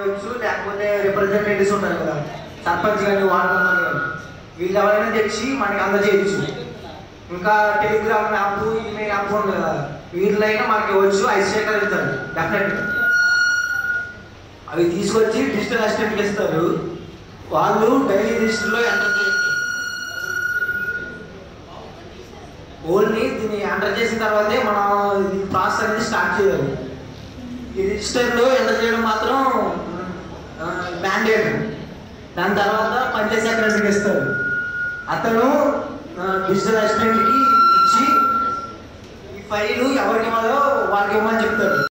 చేయవచ్చు లేకపోతే రిప్రజెంటేటివ్స్ ఉంటారు కదా సర్పంచ్ కానీ వార్డు మెంబర్ కానీ వీళ్ళు ఎవరైనా తెచ్చి మనకి అందజేయచ్చు ఇంకా టెలిగ్రామ్ యాప్ ఈమెయిల్ యాప్ ఉంది కదా వీటిలైనా మనకి ఇవ్వచ్చు ఐదు సేకరిస్తారు డెఫినెట్గా అవి తీసుకొచ్చి డిజిటల్ అసిస్టెంట్కి ఇస్తారు వాళ్ళు డైలీ రిజిస్టర్లో ఎంటర్ చేస్తారు ఓన్లీ దీన్ని ఎంటర్ చేసిన తర్వాతే మనం ఇది ప్రాసెస్ అనేది స్టార్ట్ చేయాలి ఈ రిజిస్టర్లో ఎంటర్ చేయడం మాత్రం మ్యాండేట్ దాని తర్వాత పంచాయత్ సెక్రటరీకి ఇస్తారు అతను డిజిటల్ అసిస్టెంట్కి ఇచ్చి ఈ ఫైలు ఎవరికి ఇవ్వాలో వాళ్ళకి ఇవ్వమని చెప్తాడు